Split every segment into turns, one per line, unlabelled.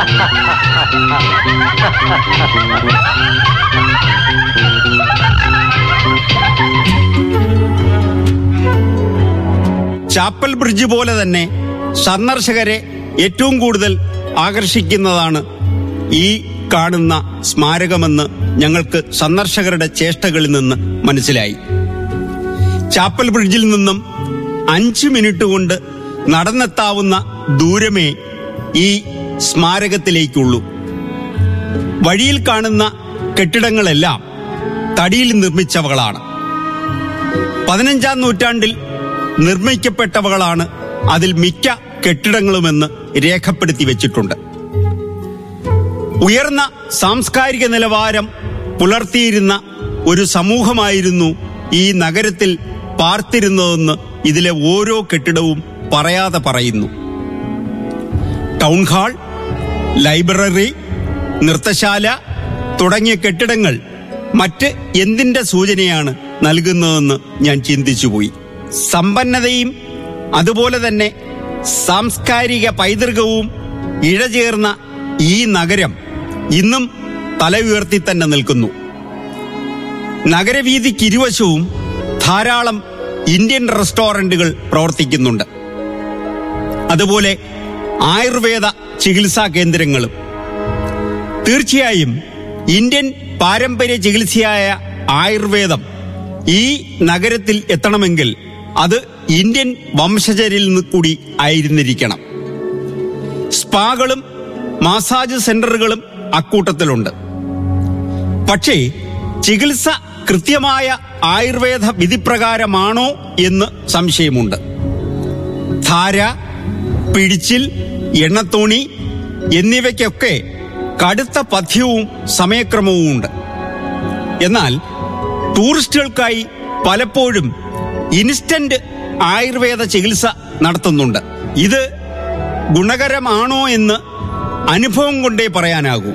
chapel bridge പോലെ തന്നെ സന്ദർശകരെ ഏറ്റവും കൂടുതൽ ആകർഷിക്കുന്നതാണ് ഈ കാണുന്ന സ്മാരകമെന്ന് ഞങ്ങൾക്ക് സന്ദർശകരുടെ ചേഷ്ടകളിൽ നിന്ന് മനസ്സിലായി ചാപ്പൽ ബ്രിഡ്ജിൽ നിന്നും അഞ്ച് മിനിറ്റ് കൊണ്ട് നടന്നെത്താവുന്ന ദൂരമേ ഈ സ്മാരകത്തിലേക്കുള്ളൂ വഴിയിൽ കാണുന്ന കെട്ടിടങ്ങളെല്ലാം തടിയിൽ നിർമ്മിച്ചവകളാണ് പതിനഞ്ചാം നൂറ്റാണ്ടിൽ നിർമ്മിക്കപ്പെട്ടവകളാണ് അതിൽ മിക്ക കെട്ടിടങ്ങളുമെന്ന് രേഖപ്പെടുത്തി വെച്ചിട്ടുണ്ട് ഉയർന്ന സാംസ്കാരിക നിലവാരം പുലർത്തിയിരുന്ന ഒരു സമൂഹമായിരുന്നു ഈ നഗരത്തിൽ പാർത്തിരുന്നതെന്ന് ഇതിലെ ഓരോ കെട്ടിടവും പറയാതെ പറയുന്നു ടൗൺ ഹാൾ ലൈബ്രറി നൃത്തശാല തുടങ്ങിയ കെട്ടിടങ്ങൾ മറ്റ് എന്തിന്റെ സൂചനയാണ് നൽകുന്നതെന്ന് ഞാൻ ചിന്തിച്ചുപോയി സമ്പന്നതയും അതുപോലെ തന്നെ സാംസ്കാരിക പൈതൃകവും ഇഴചേർന്ന ഈ നഗരം ഇന്നും തല ഉയർത്തി തന്നെ നിൽക്കുന്നു നഗരവീതിക്ക് ഇരുവശവും ധാരാളം ഇന്ത്യൻ റെസ്റ്റോറന്റുകൾ പ്രവർത്തിക്കുന്നുണ്ട് അതുപോലെ ആയുർവേദ ചികിത്സാ കേന്ദ്രങ്ങളും തീർച്ചയായും ഇന്ത്യൻ പാരമ്പര്യ ചികിത്സയായ ആയുർവേദം ഈ നഗരത്തിൽ എത്തണമെങ്കിൽ അത് ഇന്ത്യൻ വംശജരിൽ നിന്ന് കൂടി ആയിരുന്നിരിക്കണം സ്പാകളും മസാജ് സെന്ററുകളും അക്കൂട്ടത്തിലുണ്ട് പക്ഷേ ചികിത്സ കൃത്യമായ ആയുർവേദ വിധിപ്രകാരമാണോ എന്ന് സംശയമുണ്ട് ധാര പിടിച്ചിൽ എണ്ണത്തോണി എന്നിവയ്ക്കൊക്കെ കടുത്ത പഥ്യവും സമയക്രമവും ഉണ്ട് എന്നാൽ ടൂറിസ്റ്റുകൾക്കായി പലപ്പോഴും ഇൻസ്റ്റന്റ് ആയുർവേദ ചികിത്സ നടത്തുന്നുണ്ട് ഇത് ഗുണകരമാണോ എന്ന് അനുഭവം കൊണ്ടേ പറയാനാകൂ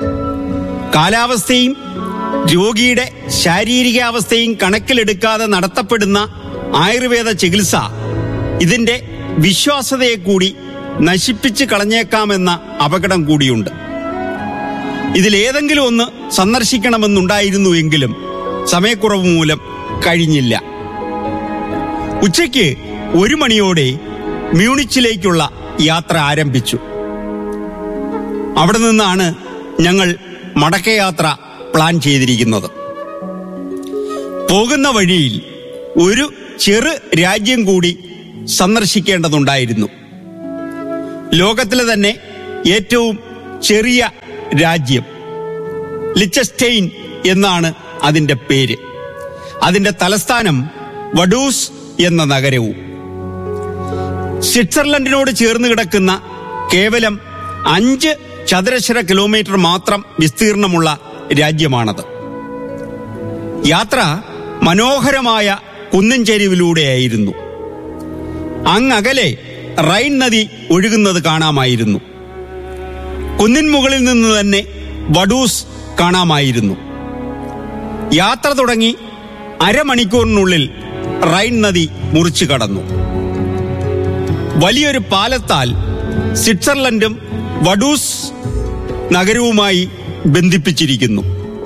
കാലാവസ്ഥയും രോഗിയുടെ ശാരീരികാവസ്ഥയും കണക്കിലെടുക്കാതെ നടത്തപ്പെടുന്ന ആയുർവേദ ചികിത്സ ഇതിന്റെ വിശ്വാസതയെ കൂടി നശിപ്പിച്ച് കളഞ്ഞേക്കാമെന്ന അപകടം കൂടിയുണ്ട് ഇതിലേതെങ്കിലും ഒന്ന് സന്ദർശിക്കണമെന്നുണ്ടായിരുന്നു എങ്കിലും സമയക്കുറവ് മൂലം കഴിഞ്ഞില്ല ഉച്ചയ്ക്ക് ഒരു മണിയോടെ മ്യൂണിച്ചിലേക്കുള്ള യാത്ര ആരംഭിച്ചു അവിടെ നിന്നാണ് ഞങ്ങൾ മടക്കയാത്ര പ്ലാൻ ചെയ്തിരിക്കുന്നത് പോകുന്ന വഴിയിൽ ഒരു ചെറു രാജ്യം കൂടി സന്ദർശിക്കേണ്ടതുണ്ടായിരുന്നു ലോകത്തിലെ തന്നെ ഏറ്റവും ചെറിയ രാജ്യം ലിച്ചസ്റ്റെയിൻ എന്നാണ് അതിന്റെ പേര് അതിന്റെ തലസ്ഥാനം വഡൂസ് എന്ന നഗരവും സ്വിറ്റ്സർലൻഡിനോട് ചേർന്ന് കിടക്കുന്ന കേവലം അഞ്ച് ചതുരശ്ര കിലോമീറ്റർ മാത്രം വിസ്തീർണമുള്ള രാജ്യമാണത് യാത്ര മനോഹരമായ കുന്നിൻ ചെരിവിലൂടെയായിരുന്നു അങ്ങകലെ റൈൻ നദി ഒഴുകുന്നത് കാണാമായിരുന്നു കുന്നിൻ മുകളിൽ നിന്ന് തന്നെ വഡൂസ് കാണാമായിരുന്നു യാത്ര തുടങ്ങി അരമണിക്കൂറിനുള്ളിൽ റൈൻ നദി മുറിച്ചു കടന്നു വലിയൊരു പാലത്താൽ സ്വിറ്റ്സർലൻഡും വഡൂസ് നഗരവുമായി ബന്ധിപ്പിച്ചിരിക്കുന്നു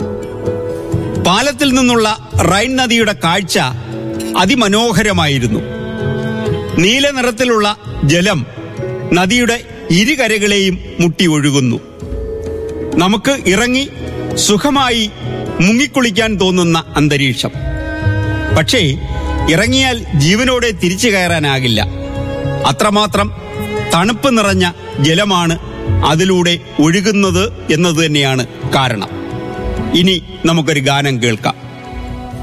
പാലത്തിൽ നിന്നുള്ള റൈൻ നദിയുടെ കാഴ്ച അതിമനോഹരമായിരുന്നു നീല നിറത്തിലുള്ള ജലം നദിയുടെ ഇരുകരകളെയും മുട്ടി ഒഴുകുന്നു നമുക്ക് ഇറങ്ങി സുഖമായി മുങ്ങിക്കുളിക്കാൻ തോന്നുന്ന അന്തരീക്ഷം പക്ഷേ ഇറങ്ങിയാൽ ജീവനോടെ തിരിച്ചു കയറാനാകില്ല അത്രമാത്രം തണുപ്പ് നിറഞ്ഞ ജലമാണ് അതിലൂടെ ഒഴുകുന്നത് എന്നത് തന്നെയാണ് കാരണം ഇനി നമുക്കൊരു ഗാനം കേൾക്കാം